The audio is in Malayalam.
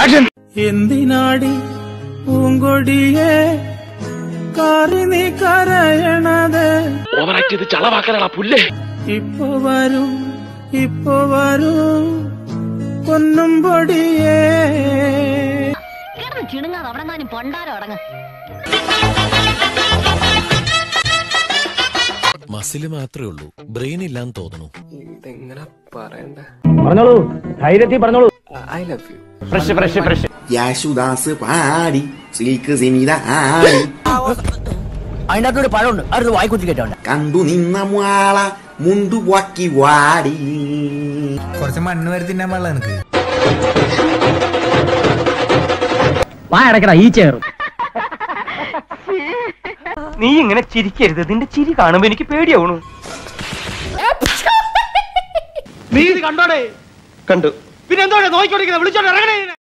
എന്തിനാടി പൂങ്കൊടിയെ കാറി നീ കരയണത് ഓവറാക്ട് ചെയ്ത് ചളവാക്കാനാണ് പുല്ലേ ഇപ്പൊ വരൂ ഇപ്പൊ വരൂ പൊന്നും പൊടിയേ കിടന്ന് ചിണുങ്ങാതെ അവിടെ പൊണ്ടാരോ അടങ്ങ് മസില് മാത്രമേ ഉള്ളൂ ബ്രെയിൻ ഇല്ലാന്ന് തോന്നുന്നു ഇതെങ്ങനെ പറയണ്ടേ പറഞ്ഞോളൂ ധൈര്യത്തിൽ പറഞ്ഞോളൂ I love you fresh fresh fresh Yesudas പാടി സിൽക്ക് സിനിത ആടി അതിനകത്തൊരു പഴമുണ്ട് അടുത്ത് വായിക്കുത്തി കേട്ടോണ്ട് കണ്ടു നിന്ന മാള മുണ്ടു പൊക്കി വാടി കുറച്ച് മണ്ണ് വരെ തിന്നാൻ പാടില്ല എനിക്ക് വാ അടക്കട ഈ ചേറും നീ ഇങ്ങനെ ചിരിക്കരുത് നിന്റെ ചിരി കാണുമ്പോ എനിക്ക് പേടിയാവണു നീ ഇത് കണ്ടോടെ കണ്ടു പിന്നെ എന്തോടെ നോക്കിക്കൊണ്ടിരിക്കുന്നത് വിളിച്ചോണ്ട് ഇറങ്ങണേ